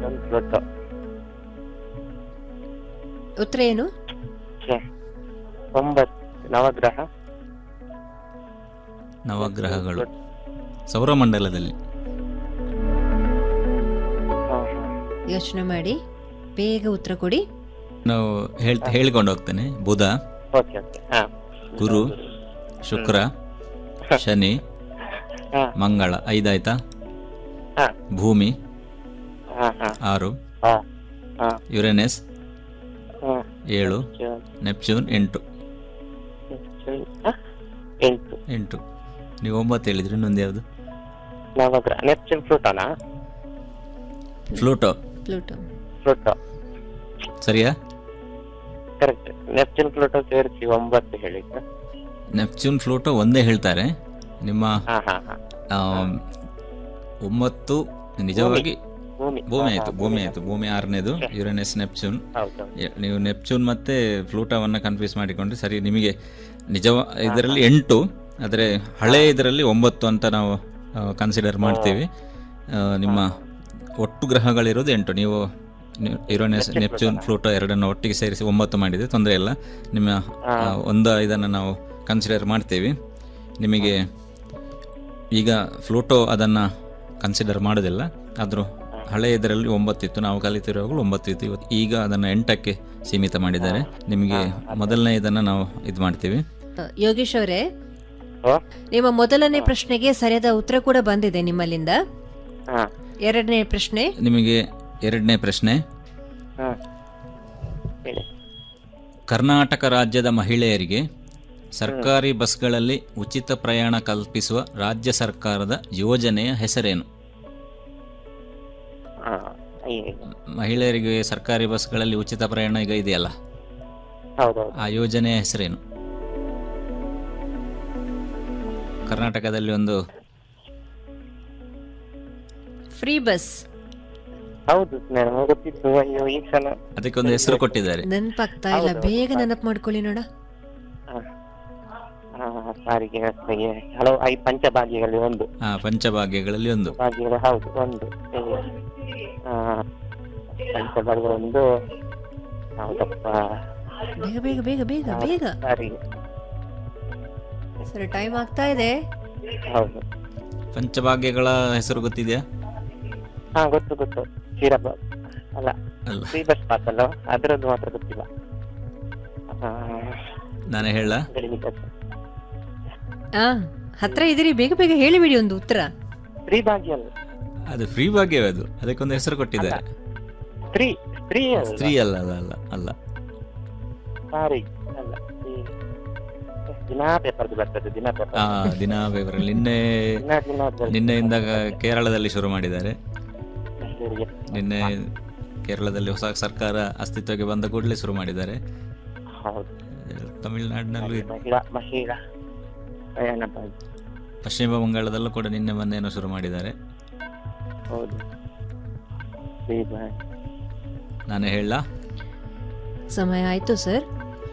Neptune Pluto ಉತ್ತರ ಏನು ಛೆ. ಒಂಬತ್ತು ನವಗ್ರಹ ನವಗ್ರಹಗಳು ಸೌರಮಂಡಲದಲ್ಲಿ ಹಾ, ಹಾ. ಯೋಚನೆ ಮಾಡಿ ಬೇಗ ಉತ್ತರ ಕೊಡಿ ನಾವು ಹೇಳ್ತಾ ಹೇಳಿಕೊಂಡು ಹೋಗ್ತೇನೆ ಬುಧ ಓಕೆ ಓಕೆ ಹಾ ಗುರು ಶುಕ್ರ ಶನಿ ಹಾ ಮಂಗಳ ಐದಾಯ್ತಾ ಹಾ ಭೂಮಿ ಹಾ ಹಾ ಆರು ಹಾ ಹಾ ಯುರೇನಸ್ ಹಾ ಏಳು ನೆಪ್ಚೂನ್ ನೆಪ್ಚೂನ್ ಎಂಟು ನೆಪ್ಚೂನ್ ಹಾ? ಎಂಟು ಎಂಟು ನೀವು ಒಂಬತ್ತು ಹೇಳಿದ್ರಿ ಇನ್ನೊಂದು ಯಾವುದು ನವಗ್ರಹ ನೆಪ್ಚೂನ್ ಪ್ಲೂಟೋನಾ ಫ್ಲೂಟೋ ಪ್ಲೂಟೋ ಪ್ಲೂಟೋ ಸರಿಯಾ ಕರೆಕ್ಟ್ ನೆಪ್ಚೂನ್ ಪ್ಲೂಟೋ ಸೇರಿಸಿ ಒಂಬತ್ತು ಹೇಳಿದ್ದು ನೆಪ್ಚೂನ್ ಫ್ಲೂಟೋ ಒಂದೇ ಹೇಳ್ತಾರೆ ನಿಮ್ಮ ಹಾ ಹಾ ಹಾ ಆ, ಒಂಬತ್ತು ನಿಜವಾಗಿ ಭೂಮಿ ಭೂಮಿ ಹಾ, ಆಯ್ತು ಹಾ, ಭೂಮಿ ಆಯ್ತು ಭೂಮಿ ಆರನೇದು ಯುರೇನಸ್ ನೆಪ್ಚೂನ್ ಹೌದು ಎ- ನೀವು ನೆಪ್ಚೂನ್ ಮತ್ತೆ ಫ್ಲೂಟೋವನ್ನು ಕನ್ಫ್ಯೂಸ್ ಮಾಡಿಕೊಂಡ್ರೆ ಸರಿ ನಿಮಗೆ ನಿಜ ಇದರಲ್ಲಿ ಎಂಟು ಆದರೆ ಹಳೆ ಇದರಲ್ಲಿ ಒಂಬತ್ತು ಅಂತ ನಾವು ಕನ್ಸಿಡರ್ ಮಾಡ್ತೀವಿ ಆ, ನಿಮ್ಮ ಒಟ್ಟು ಗ್ರಹಗಳಿರೋದು ಎಂಟು ನೀವು ನಿ- ಯುರೇನಸ್ ನೆಪ್ಚೂನ್ ಫ್ಲೂಟೋ ಎರಡನ್ನು ಒಟ್ಟಿಗೆ ಸೇರಿಸಿ ಒಂಬತ್ತು ಮಾಡಿದರೆ ತೊಂದರೆ ಇಲ್ಲ ನಿಮ್ಮ ಆ, ಒಂದು ಇದನ್ನು ನಾವು ಕನ್ಸಿಡರ್ ಮಾಡ್ತೀವಿ ನಿಮಗೆ ಈಗ ಫ್ಲೂಟೋ ಅದನ್ನು ಕನ್ಸಿಡರ್ ಮಾಡೋದಿಲ್ಲ ಆದರೂ ಹಳೆ ಇದರಲ್ಲಿ ಒಂಬತ್ತಿತ್ತು ನಾವು ಕಲಿತಿರುವಾಗಲೂ ಒಂಬತ್ತು ಇತ್ತು ಇವತ್ತು ಈಗ ಅದನ್ನು ಎಂಟಕ್ಕೆ ಸೀಮಿತ ಮಾಡಿದ್ದಾರೆ ನಿಮಗೆ ಮೊದಲನೇ ಇದನ್ನು ನಾವು ಇದು ಮಾಡ್ತೀವಿ ಅ, ಯೋಗೇಶ್ ಅವರೇ ಓ ನಿಮ್ಮ ಮೊದಲನೇ ಪ್ರಶ್ನೆಗೆ ಸರಿಯಾದ ಉತ್ತರ ಕೂಡ ಬಂದಿದೆ ನಿಮ್ಮಲ್ಲಿಂದ ಹಾ ಎರಡನೇ ಪ್ರಶ್ನೆ ನಿಮಗೆ ಎರಡನೇ ಪ್ರಶ್ನೆ ಹಾ ಹೇಳಿ ಕರ್ನಾಟಕ ರಾಜ್ಯದ ಮಹಿಳೆಯರಿಗೆ ಸರ್ಕಾರಿ ಬಸ್ಗಳಲ್ಲಿ ಉಚಿತ ಪ್ರಯಾಣ ಕಲ್ಪಿಸುವ ರಾಜ್ಯ ಸರ್ಕಾರದ ಯೋಜನೆಯ ಹೆಸರೇನು ಹಾ ಈ- ಮಹಿಳೆಯರಿಗೆ ಸರ್ಕಾರಿ ಬಸ್ಗಳಲ್ಲಿ ಉಚಿತ ಪ್ರಯಾಣ ಈಗ ಇದೆಯಲ್ಲ ಹೌದೌದು ಆ ಯೋಜನೆಯ ಹೆಸರೇನು ಕರ್ನಾಟಕದಲ್ಲಿ ಒಂದು ಫ್ರೀ ಬಸ್ ಹೌದು ನನಗೆ ಗೊತ್ತಿತ್ತು ಅಯ್ಯೋ ಈ ಸಲ ಅದಕ್ಕೆ ಒಂದು ಹೆಸರು ಕೊಟ್ಟಿದ್ದಾರೆ ನೆನಪಾಗ್ತಾ ಇಲ್ಲ ಬೇಗ ನೆನಪು ಮಾಡ್ಕೊಳ್ಳಿ ನೋಡ ಹಾ. ಹಾ, ಸಾರಿಗೆ ವ್ಯವಸ್ಥೆಗೆ ಹಲವು ಐದು ಪಂಚಭಾಗ್ಯಗಳಲ್ಲಿ ಒಂದು ಆ ಪಂಚಭಾಗ್ಯಗಳಲ್ಲಿ ಒಂದು ಭಾಗ್ಯಗಳು ಹೌದು ಒಂದು ಹೀಗೆ. ಆ, ಪಂಚಭಾಗ್ಯ ಒಂದು ಹೌದಪ್ಪ ಬೇಗ ಬೇಗ ಬೇಗ ಬೇಗ ಬೇಗ ಸಾರಿಗೆ ಸರಿ ಟೈಮ್ ಆಗ್ತಾ ಇದೆ ಹೌದು ಪಂಚಭಾಗ್ಯಗಳ ಹೆಸರು ಗೊತ್ತಿದೆಯಾ ಹಾ ಗೊತ್ತು ಗೊತ್ತು ಕ್ಷೀರಬಾಗ್ ಅಲ್ಲ ಅಲ್ಲ ಫ್ರೀ ಬಸ್ ಪಾಸ್ ಅಲ್ಲ ಅದರದ್ದು ಮಾತ್ರ ಗೊತ್ತಿಲ್ಲ ಆ, ನಾನು ಹೇಳ ಬೆಳಿಗ್ಗೆ ಬಸ್ ಆ ಹತ್ರ ಇದೀರಿ ಬೇಗ ಬೇಗ ಹೇಳಿಬಿಡಿ ಒಂದು ಉತ್ತರ ಸ್ತ್ರೀ ಭಾಗ್ಯ ಅಲ್ಲ ಅದು ಫ್ರೀ ಭಾಗ್ಯವೇ ಅದು ಅದಕ್ಕೊಂದು ಹೆಸರು ಕೊಟ್ಟಿದ್ದಾರೆ ಸ್ತ್ರೀ ಸ್ತ್ರೀ ಅಲ್ಲ ಸ್ತ್ರೀ ಅಲ್ಲ ಅಲ್ಲ ಅಲ್ಲ ಅಲ್ಲ ಸಾರಿಗೆ ಅಲ್ಲ ಈ- ದಿನಾ ಪೇಪರ್ ಬರ್ತದೆ ದಿನ ಪೇಪರ್ ಆ ದಿನ ಪೇಪರಲ್ಲಿ ನಿನ್ನೆ ದಿನ ದಿನ ಬರ್ತದೆ. ನಿನ್ನೆಯಿಂದ ಕೇರಳದಲ್ಲಿ ಶುರು ಮಾಡಿದ್ದಾರೆ ಮಹಿಳೆಯರಿಗೆ. ನಿನ್ನೆ ಕೇರಳದಲ್ಲಿ ಹೊಸ ಸರ್ಕಾರ ಅಸ್ತಿತ್ವಕ್ಕೆ ಬಂದ ಕೂಡಲೇ ಶುರು ಮಾಡಿದ್ದಾರೆ ಹೌದು ತಮಿಳುನಾಡಿನಲ್ಲೂ ಇದೆ. ಮಹಿಳಾ ಮಹಿಳಾ ಪ್ರಯಾಣ ಭಾಗ್ಯ ಪಶ್ಚಿಮ ಬಂಗಾಳದಲ್ಲೂ ಕೂಡ ನಿನ್ನೆ ಮೊನ್ನೆನೋ ಶುರು ಮಾಡಿದ್ದಾರೆ ಹೌದು ಸ್ತ್ರೀ ಭಾಗ್ಯ ನಾನು ಹೇಳ ಸಮಯ ಆಯ್ತು ಸರ್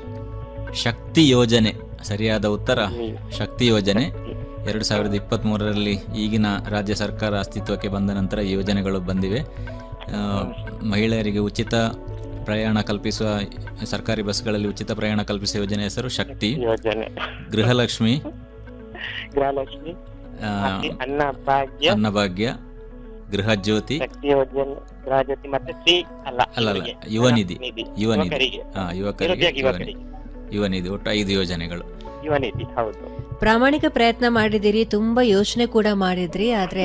ಶಕ್ತಿ ಯೋಜನೆ ಸರಿಯಾದ ಉತ್ತರ ಶಕ್ತಿ ಯೋಜನೆ ಎರಡು ಸಾವಿರದ ಇಪ್ಪತ್ತ್ ಮೂರರಲ್ಲಿ ಈಗಿನ ರಾಜ್ಯ ಸರ್ಕಾರ ಅಸ್ತಿತ್ವಕ್ಕೆ ಬಂದ ನಂತರ ಈ ಯೋಜನೆಗಳು ಬಂದಿವೆ ಆ, ಮಹಿಳೆಯರಿಗೆ ಉಚಿತ ಪ್ರಯಾಣ ಕಲ್ಪಿಸುವ ಸರ್ಕಾರಿ ಬಸ್ಗಳಲ್ಲಿ ಉಚಿತ ಪ್ರಯಾಣ ಕಲ್ಪಿಸುವ ಯೋಜನೆ ಹೆಸರು ಶಕ್ತಿ ಯೋಜನೆ ಗೃಹಲಕ್ಷ್ಮಿ ಗೃಹಲಕ್ಷ್ಮಿ ಆ, ಅನ್ನ ಭಾಗ್ಯ ಅನ್ನಭಾಗ್ಯ ಗೃಹ ಜ್ಯೋತಿ ಶಕ್ತಿ ಯೋಜನೆ ಗೃಹಜ್ಯೋತಿ ಮತ್ತೆ ಶ್ರೀ ಅಲ್ಲ ಅಲ್ಲ ಅಲ್ಲ ಇವರಿಗೆ. ಯುವ ನಿಧಿ ನಿಧಿ. ಯುವ ನಿಧಿ ಯುವಕರಿಗೆ. ಹಾ ಯುವಕರಿಗೆ ನಿರುದ್ಯೋಗಿ ಯುವ ನಿಧಿ. ಯುವಕರಿಗೆ ಯುವ ನಿಧಿ ಒಟ್ಟು ಐದು ಯೋಜನೆಗಳು ಯುವ ನಿಧಿ ಹೌದು ಪ್ರಾಮಾಣಿಕ ಪ್ರಯತ್ನ ಮಾಡಿದಿರಿ ತುಂಬಾ ಯೋಚನೆ ಕೂಡ ಮಾಡಿದ್ರಿ ಆದ್ರೆ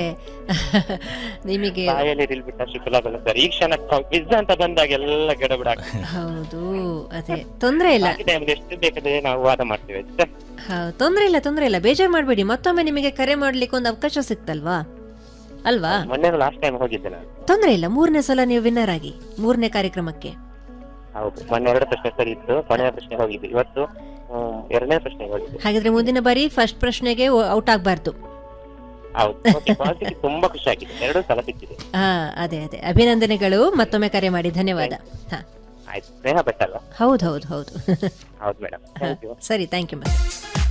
ನಿಮಗೆ ಬಾಯಲ್ಲಿ ಬಿಟ್ಟ ಶುಕ್ಲಗಳು ಸರ್ ಈ ಕ್ಷಣ ಕ್ವಿಜ್ ಅಂತ ಬಂದಾಗ ಎಲ್ಲ ಗಡಬಡ ಹೌದು ಅದೇ ತೊಂದ್ರೆ ಇಲ್ಲ ಟೈಮ್ ಎಷ್ಟು ಬೇಕಾದ್ರೆ ನಾವು ವಾದ ಮಾಡ್ತೇವೆ ಅಷ್ಟೇ. ಹೌದು ತೊಂದ್ರೆ ಇಲ್ಲ ತೊಂದ್ರೆ ಇಲ್ಲ ಬೇಜಾರ್ ಮಾಡ್ಬೇಡಿ ಮತ್ತೊಮ್ಮೆ ನಿಮಗೆ ಕರೆ ಮಾಡ್ಲಿಕ್ಕೆ ಒಂದು ಅವಕಾಶ ಸಿಕ್ತಲ್ವಾ ಅಲ್ವಾ ಮೊನ್ನೆ ಲಾಸ್ಟ್ ಟೈಮ್ ಹೋಗಿದ್ದೆ ನಾನು ತೊಂದ್ರೆ ಇಲ್ಲ ಮೂರನೇ ಸಲ ನೀವು ವಿನ್ನರ್ ಆಗಿ ಮೂರನೇ ಕಾರ್ಯಕ್ರಮಕ್ಕೆ ಹೌದು ಮೊನ್ನೆ ಎರಡು ಪ್ರಶ್ನೆ ಸರಿ ಇತ್ತು ಕೊನೆಯ ಪ್ರಶ್ನೆ ಹೋಗಿದ್ದು ಇವತ್ತು ಹ್ಮ್, ಎರಡನೇ ಪ್ರಶ್ನೆ ಹೋಗಿದ್ದು ಹಾಗಿದ್ರೆ ಮುಂದಿನ ಬಾರಿ ಫಸ್ಟ್ ಪ್ರಶ್ನೆಗೆ ಔಟ್ ಆಗ್ಬಾರ್ದು ಹೌದು ಓಕೆ ಪಾಸಿಟಿವ್ ತುಂಬಾ ಖುಷಿ ಆಗಿದೆ ಎರಡು ಸಲ ಸಿಕ್ಕಿದೆ ಹಾ ಅದೇ ಅದೇ ಅಭಿನಂದನೆಗಳು ಮತ್ತೊಮ್ಮೆ ಕರೆ ಮಾಡಿ ಧನ್ಯವಾದ ಹಾ ಆಯ್ತು ಸ್ನೇಹ ಬೆಟ್ಟಲ್ಲ ಹೌದು ಹೌದು ಹೌದು ಹೌದು ಮೇಡಮ್ ಥ್ಯಾಂಕ್ ಯು ಸರಿ ಥ್ಯಾಂಕ್ ಯು ಮ್ಯಾಮ್